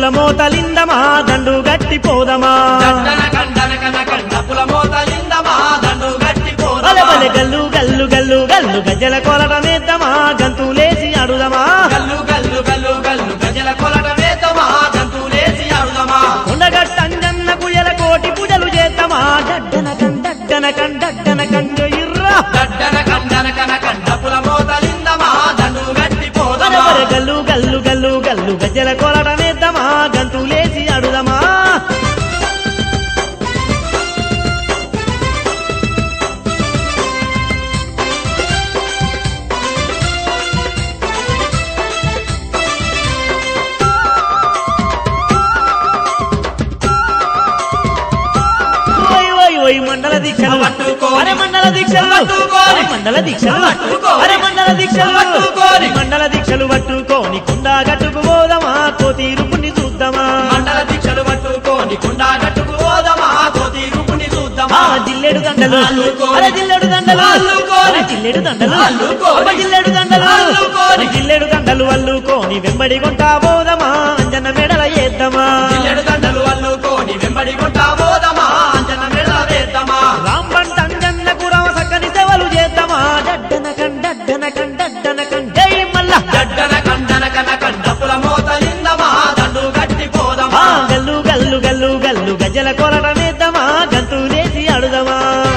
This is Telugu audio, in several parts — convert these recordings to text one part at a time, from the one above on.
మోతలిందమా దండు గట్టి పోదమా దండన కండన కన కండపుల మోతలిందమా దండు గట్టి బలె బలె పోదమా గల్లు గల్లు గల్లు గల్లు గజ్జల కొలటమేద్దామా గంతులేసి అడుదమా గల్లు గల్లు గల్లు గల్లు గజల కొలట వేద్దామా గంతులేసి ఆడుదామా ఉండగట్ట అంజన్న కుయల కోటి పూజలు చేద్దామా డడ్డన కండడ్డన కండడ్డన కండ ఇర్రా దడ్డన కండన కన కండపుల మోతలిందమా దండు గట్టి బలె పోదమా బలె గల్లు గల్లు గల్లు గల్లు గజ్జల కొలటమేద్దామా గంతులేసి అడుదమా ఓయ్ ఓయ్ ఓయ్ మండల దీక్షలు పట్టుకోని. అరే మండల దీక్షలు పట్టుకోని. అరే మండల దీక్షలు పట్టుకోని. అరే మండల దీక్షలు పట్టుకోని. మండల దీక్షలు పట్టుకోని కుండా గట్టుకు పోదమా కోతీరుపుని చూద్దామా మండల దీక్షలు పట్టుకోని కుండా గట్టుకు పోదమా కోతి రూపుని ఆ చూద్దామా జిల్లెడు దండలు అల్లుకోని. అరే జిల్లెడు దండలు అల్లుకోని. అరే జిల్లెడు దండలు అల్లుకోని. అబ్బా జిల్లెడు దండలు అల్లుకోని. అరే జిల్లెడు దండలు అల్లుకోని వెంబడి కొంటా పోదమా అంజన మెడల ఏద్దామా చిల్లెడు దండలు అల్లుకోని వెంబడి కొంటా పోదమా అంజన మెడల వేద్దామా రాంబంట అంజన్నకు రామ సక్కని సేవలు చేద్దామా డడ్డన కండడ్డన కండడ్డన కండై మల్ల దడ్డన కండన కన కండపుల మోతలిందమా దండు గట్టి ఆ పోదమా గల్లు గల్లు గల్లు గల్లు గజ్జల కొరటమేద్దామా గంతులేసి అడుదమా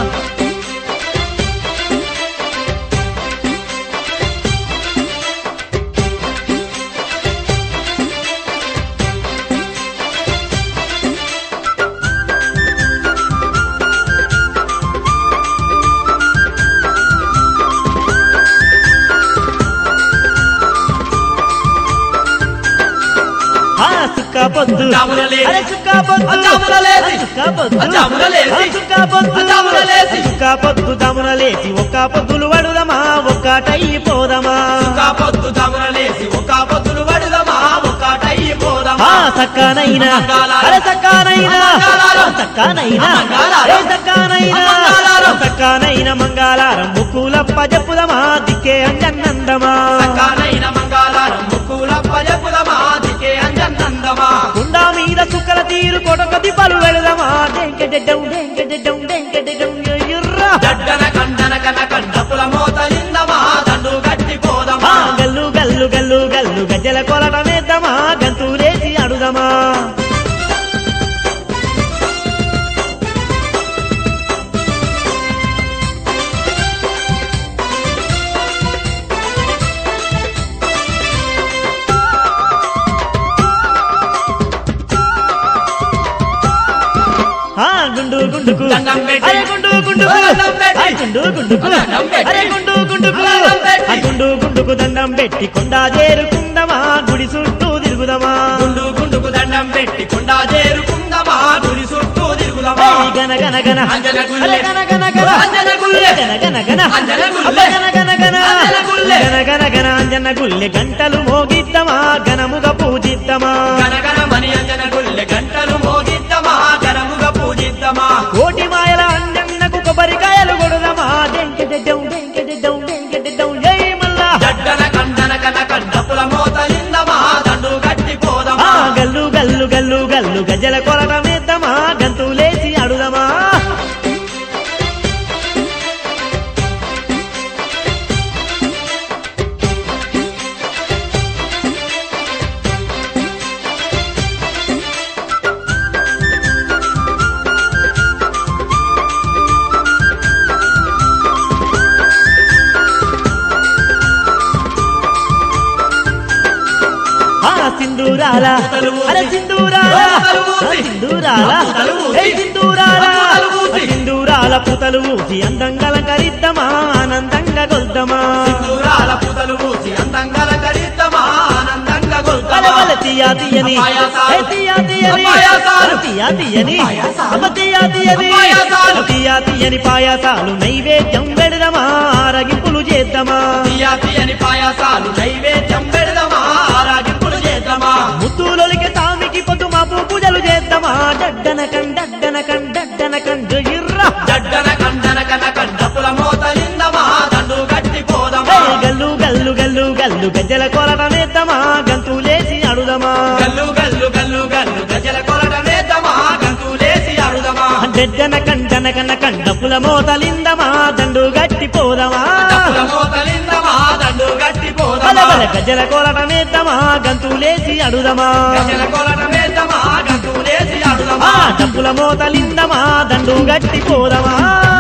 ఆ సుక్క పొద్దు జాములలేసి. అరే సుక్క పొద్దు జాములలేసి. ఆ సుక్క పొద్దు జాములలేసి. ఆ సుక్క పొద్దు జాములలేసి. సుక్క పొద్దు దమునలేసి ఒక్క పొద్దులు వడుదమా ఒక్కటై పోదమా ఒక పొద్దు దమునలేసి ఒక పొద్దులు వడుదమా ఒకటై ఆ పోదమా సక్కానైనా మంగళారం. అరే సక్కానైనా మంగళారం. సక్కానైనా మంగళారం. ఏ సక్కానైనా మంగళారం. సక్కానైన మంగళారం ముక్కులప్ప చెప్పుదమా దిక్కే అంజన్నందమా సకానైన మంగళారం ముక్కులప్ప చెప్పుదమా దికే అంజన్నందమా కుండా మీద సుక్కల తీరు కొడక దిబ్బలు వెళదమా డెంకెడెడ్డం డెంకెడెడ్డం డెంకెడెడ్డం ఎర్రా దడ్డన కండన కన కండపుల మోతలిందమా దండు గట్టి ఆ పోదమా గల్లు గల్లు గల్లు గల్లు గజ్జల కొలటమేద్దామా గంతులేసి అడుదమా ఆ గుండు గుండుకు దండం పెట్టి. అరే గుండు గుండుకు దండం పెట్టి. అరే గుండు గుండుకు దండం పెట్టి. అరే గుండు గుండుకు దండం పెట్టి. ఆ గుండు గుండుకు దండం పెట్టి కొండా చేరుకుందమా గుడి చుట్టూ తిరుగుదమా గుండు గుండుకు దండం పెట్టి కొండా చేరుకుందమా గుడి చుట్టూ తిరుగుదమా ఏయ్ గన గన గన అంజన గుల్లె. అరే గన గన గన అంజన గుల్లె. గన గన గన అంజన గుల్లె. అబ్బా గన గన గన అంజన గుల్లె. గన గన గన అంజన గుల్లె గంటలు మోగిద్దమా గనముగ పూజిద్దమా గనగన మని అంజన గుల్లె గంటలు మోగిద్దమా గనముగా పూజిద్దమా కోటి మాయల అంజన్నకు కొబ్బరికాయలు కొడుదమా డెంకెడెడ్డం డెంకెడెడ్డం డెంకెడెడ్డం జై మల్లా దడ్డన కండన కన కండపుల మోతలిందమా దండు గట్టి ఆ పోదమా గల్లు గల్లు గల్లు గల్లు గజ్జల కొరటమేద్దామా గంతులేసి అడుదమా ఆ సింధూరాల పూతలు ఊసి. అరే సింధూరాల పూతలు ఊసి. ఆ సింధూరాల పూతలు ఊసి. ఏయ్ సింధూరాల పూతలు ఊసి. ఆ సింధూరాల పుతలు ఊసి అందంగా అలంకరిద్దామా ఆనందంగా కొల్దమా దూరాల పుతలు పూసి అందంగా కరిద్దమా ఆనందంగా బల గొల్తమా బల తీయా తీయని అపాయాసాలు. ఏ తీయా తీయని అపాయాసాలు. తీయా తీయని అపాయాసాలు. అబ్బ తీయా తీయని అపాయాసాలు. తీయా తీయని పాయాసాలు నైవేద్యం పెడదమా ఆరగింపులు చేద్దామా తీయ తీయని పాయాసాలు నైవేద్యం పెడదమా ఆరాగింపులు చేద్దామా ముత్తులొలికి సామికి పొద్దు మాపు పూజలు చేద్దామా డడ్డన కండడ్డన కండడ్డన కండు ఇర్రా దడ్డన కండన కన కండపుల మోతలిందమా దండు గట్టి పోదమా ఏయ్ గల్లు గల్లు గల్లు గల్లు గజ్జల కొరటనేద్దామా గంతులేసి అడుదమా గల్లు గల్లు గల్లు డడ్డన కన్న కండపుల మోతలిందమా దండు గట్టి పోదమా డప్పుల మోతలిందమా దండు గట్టి బల పోదమా బల గజల కోలటమేద్దామా గంతులేసి అడుదమా గజల కొలటమేద్దామా గంతులేసి ఆ ఆడుదమా డప్పుల మోతలిందమా దండు గట్టి పోదమా